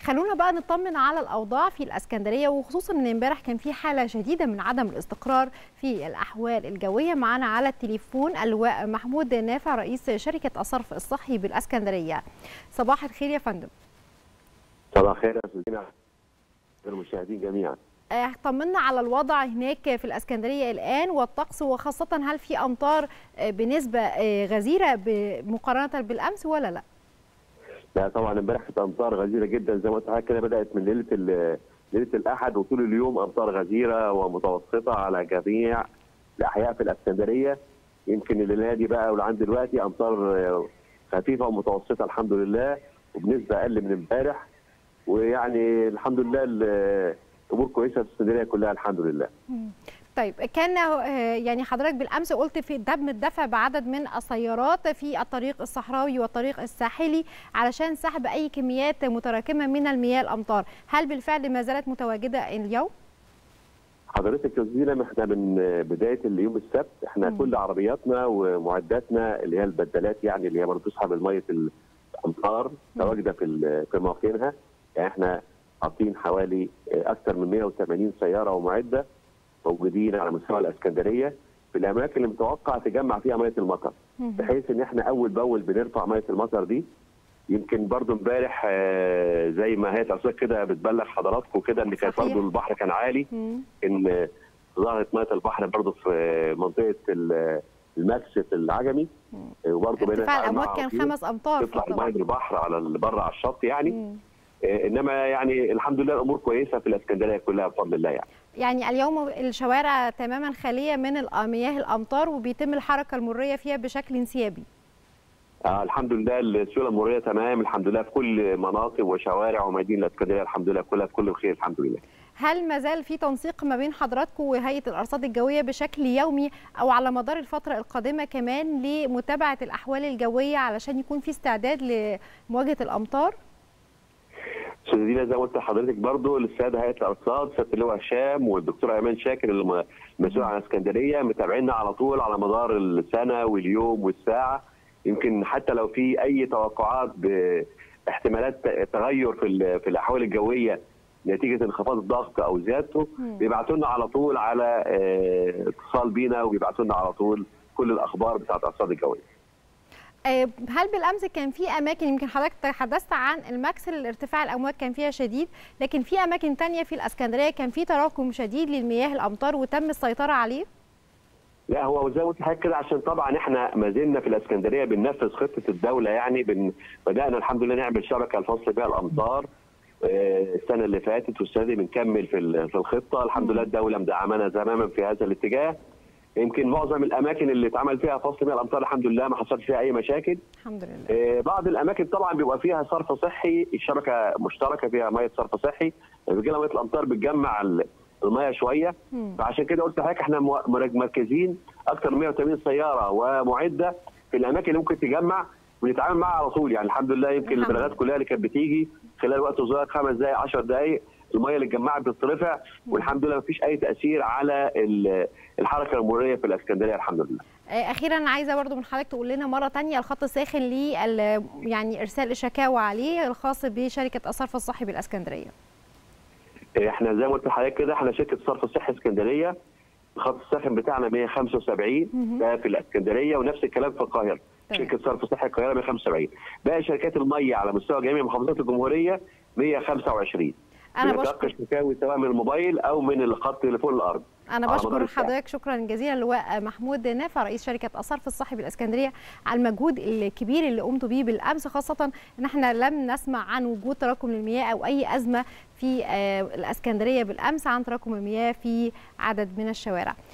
خلونا بقى نطمن على الاوضاع في الاسكندريه وخصوصا ان امبارح كان في حاله شديده من عدم الاستقرار في الاحوال الجويه معانا على التليفون اللواء محمود نافع رئيس شركه الصرف الصحي بالاسكندريه صباح الخير يا فندم صباح الخير يا استاذ المشاهدين جميعا آه، طمنا على الوضع هناك في الاسكندريه الان والطقس وخاصه هل في امطار آه، بنسبه آه، غزيره ب- مقارنه بالامس ولا لا؟ لا طبعا امبارح كانت امطار غزيره جدا زي ما قلت لحضرتك كده بدات من ليله ال- ليله الاحد وطول اليوم امطار غزيره ومتوسطه على جميع الاحياء في الاسكندريه يمكن الليله دي بقى ولعند دلوقتي امطار آه، خفيفه ومتوسطه الحمد لله وبنسبه اقل من امبارح ويعني الحمد لله ال- الامور كويسه في الاسكندريه كلها الحمد لله طيب كان آه، يعني حضرتك بالامس قلت في دم الدفع بعدد من السيارات في الطريق الصحراوي والطريق الساحلي علشان سحب اي كميات متراكمه من المياه الامطار، هل بالفعل ما زالت متواجده اليوم؟ حضرتك يا زميلة احنا من بدايه اليوم السبت احنا مم. كل عربياتنا ومعداتنا اللي هي البدلات يعني اللي هي برضه تسحب الميه الامطار متواجده في ال- في مواقعها يعني احنا حاطين حوالي اكثر من 180 سياره ومعده موجودين على مستوى الاسكندريه في الاماكن اللي متوقع تجمع فيها ميه المطر بحيث ان احنا اول باول بنرفع ميه المطر دي يمكن برضو امبارح آه، زي ما هي الارصاد كده بتبلغ حضراتكم كده ان كان صحيح. برضو البحر كان عالي مم. ان ظهرت ميه البحر برضه في منطقه ال- الماكس في العجمي وبرضه بين ارتفاع الامواج كان خمس امتار تطلع فطبعاً. الميه بالبحر على ال- بره على الشط يعني مم. آه، انما يعني الحمد لله الامور كويسه في الاسكندريه كلها بفضل الله يعني يعني اليوم الشوارع تماما خاليه من ال- مياه الامطار وبيتم الحركه المريه فيها بشكل انسيابي. آه الحمد لله السيوله المروريه تمام الحمد لله في كل مناطق وشوارع ومدينه الاسكندريه الحمد لله كلها في كل خير الحمد لله هل ما زال في تنسيق ما بين حضراتكم وهيئه الارصاد الجويه بشكل يومي او على مدار الفتره القادمه كمان لمتابعه الاحوال الجويه علشان يكون في استعداد لمواجهه الامطار؟ استاذ دينا زي ما قلت لحضرتك برضه للساده هيئه الارصاد سياده اللواء هشام والدكتور ايمان شاكر اللي م- مسؤول عن اسكندريه متابعينا على طول على مدار السنه واليوم والساعه يمكن حتى لو في اي توقعات باحتمالات تغير في ال- في الاحوال الجويه نتيجه انخفاض الضغط او زيادته مم. بيبعتوا لنا على طول على آه، اتصال بينا وبيبعتوا لنا على طول كل الاخبار بتاعت الارصاد الجويه آه، هل بالامس كان في اماكن يمكن حضرتك تحدثت عن الماكس اللي ارتفاع الامواج كان فيها شديد لكن في اماكن تانية في الاسكندريه كان في تراكم شديد للمياه الامطار وتم السيطره عليه؟ لا هو زي ما قلت لحضرتك كده عشان طبعا احنا ما زلنا في الاسكندريه بننفذ خطه الدوله يعني بن بدانا الحمد لله نعمل شبكه الفصل بها الامطار آه، السنه اللي فاتت والسنه دي بنكمل في ال- في الخطه الحمد لله الدوله مدعمانا تماما في هذا الاتجاه يمكن معظم الاماكن اللي اتعمل فيها فصل بها الامطار الحمد لله ما حصلش فيها اي مشاكل الحمد لله. آه، بعض الاماكن طبعا بيبقى فيها صرف صحي الشبكه مشتركه فيها ميه صرف صحي بيجي لها ميه الامطار بتجمع ال- الميه شويه مم. فعشان كده قلت لحضرتك احنا مو- مركزين اكثر من 180 سياره ومعده في الاماكن اللي ممكن تجمع بنتعامل معها على طول يعني الحمد لله يمكن الحمد البلاغات لله. كلها اللي كانت بتيجي خلال وقت صغير خمس دقائق 10 دقائق الميه اللي اتجمعت بتترفع والحمد لله مفيش اي تاثير على ال- الحركه المروريه في الاسكندريه الحمد لله آه، اخيرا عايزه برضو من حضرتك تقول لنا مره تانية الخط الساخن لل يعني ارسال الشكاوى عليه الخاص بشركه الصرف الصحي بالاسكندريه احنا زي ما قلت لحضرتك كده احنا شركه صرف الصحي اسكندريه الخط الساخن بتاعنا 175 مهم. ده في الاسكندريه ونفس الكلام في القاهره تمام. شركه صرف صحي القاهره 175 باقي شركات الميه على مستوى جميع محافظات الجمهوريه 125 انا بنتلقى بشكر الشكاوي سواء من الموبايل او من الخط اللي فوق الارض انا على بشكر مدار الساعة. حضرتك شكرا جزيلا اللواء محمود نافع رئيس شركه الصرف الصحي بالاسكندريه على المجهود الكبير اللي قمتوا بيه بالامس خاصه ان احنا لم نسمع عن وجود تراكم للمياه او اي ازمه في آه، الاسكندريه بالامس عن تراكم المياه في عدد من الشوارع